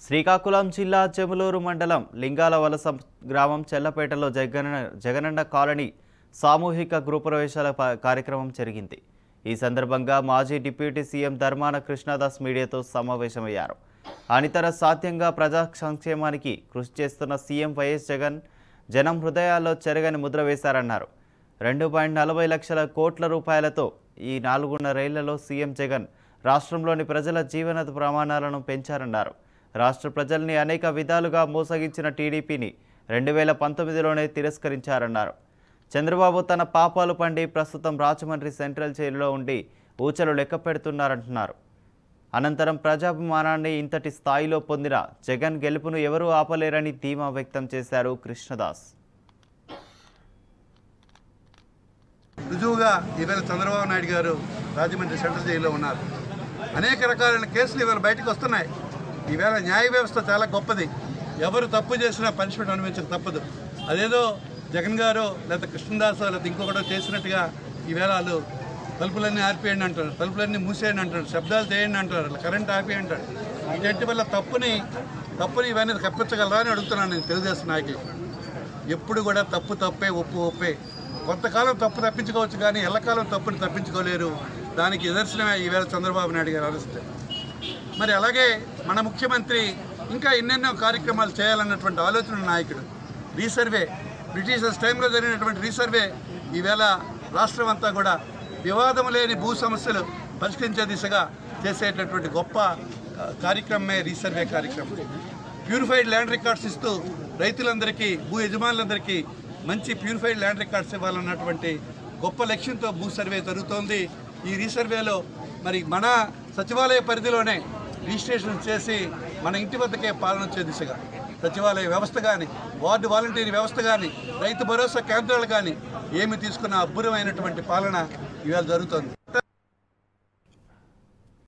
శ్రీకాకుళం జిల్లా చెములూరు మండలం లింగాల వలస గ్రామం చెల్లపేటలో జగన జగనన్న కాలనీ సామూహిక గృహప్రవేశాల ప- కార్యక్రమం జరిగింది ఈ సందర్భంగా మాజీ డిప్యూటీ సీఎం ధర్మాన కృష్ణదాస్ మీడియాతో సమావేశమయ్యారు అనితర సాధ్యంగా ప్రజా సంక్షేమానికి కృషి చేస్తున్న సీఎం వైఎస్ జగన్ జనం హృదయాల్లో చెరగని ముద్ర వేశారన్నారు రెండు పాయింట్ నలభై లక్షల కోట్ల రూపాయలతో ఈ నాలుగున్నరేళ్లలో సీఎం జగన్ రాష్ట్రంలోని ప్రజల జీవన ప్రమాణాలను పెంచారన్నారు రాష్ట్ర ప్రజల్ని అనేక విధాలుగా మోసగించిన టీడీపీని రెండు వేల పంతొమ్మిదిలోనే తిరస్కరించారన్నారు చంద్రబాబు తన పాపాలు పండి ప్రస్తుతం రాజమండ్రి సెంట్రల్ జైలులో ఉండి ఊచలు లెక్క పెడుతున్నారంటున్నారు అనంతరం ప్రజాభిమానాన్ని ఇంతటి స్థాయిలో పొందిన జగన్ గెలుపును ఎవరూ ఆపలేరని ధీమా వ్యక్తం చేశారు కృష్ణదాస్ రుజువుగా ఈవేళ చంద్రబాబు నాయుడు గారు రాజమండ్రి సెంట్రల్ జైల్లో ఉన్నారు అనేక రకాలైన కేసులు ఇవాళ బయటకు వస్తున్నాయి ఈవేళ న్యాయ వ్యవస్థ చాలా గొప్పది ఎవరు తప్పు చేసినా పనిష్మెంట్ అనుభవించక తప్పదు అదేదో జగన్ గారు లేదా కృష్ణదాసో లేదా ఇంకొకటో చేసినట్టుగా ఈవేళ వాళ్ళు తలుపులన్నీ ఆర్పేయండి అంటారు తలుపులన్నీ మూసేయండి అంటారు శబ్దాలు చేయండి అంటారు అట్లా కరెంట్ ఆపేయండి అంటారు ఇటువంటి వల్ల తప్పుని తప్పుని ఇవన్నీ కప్పించగలరా అని అడుగుతున్నాను నేను తెలుగుదేశం నాయకులు ఎప్పుడు కూడా తప్పు తప్పే ఒప్పు ఒప్పే కొంతకాలం తప్పు తప్పించుకోవచ్చు కానీ ఎల్లకాలం తప్పుని తప్పించుకోలేరు దానికి నిదర్శనమే ఈవేళ చంద్రబాబు నాయుడు గారు అరెస్ట్ మరి అలాగే మన ముఖ్యమంత్రి ఇంకా ఎన్నెన్నో కార్యక్రమాలు చేయాలన్నటువంటి ఆలోచన ఉన్న నాయకుడు రీసర్వే బ్రిటిషర్స్ టైంలో జరిగినటువంటి రీసర్వే ఈవేళ రాష్ట్రం అంతా కూడా వివాదం లేని భూ సమస్యలు పరిష్కరించే దిశగా చేసేటటువంటి గొప్ప ఆ, కార్యక్రమమే రీసర్వే కార్యక్రమం ప్యూరిఫైడ్ ల్యాండ్ రికార్డ్స్ ఇస్తూ రైతులందరికీ భూ యజమానులందరికీ మంచి ప్యూరిఫైడ్ ల్యాండ్ రికార్డ్స్ ఇవ్వాలన్నటువంటి గొప్ప లక్ష్యంతో భూ సర్వే జరుగుతోంది ఈ రీసర్వేలో మరి మన సచివాలయ పరిధిలోనే రిజిస్ట్రేషన్ చేసి మన ఇంటి వద్దకే పాలన వచ్చే దిశగా సచివాలయ వ్యవస్థ కానీ వార్డు వాలంటీర్ వ్యవస్థ కానీ రైతు భరోసా కేంద్రాలు కానీ ఏమి తీసుకున్న అబ్బురమైనటువంటి పాలన ఇవాళ జరుగుతోంది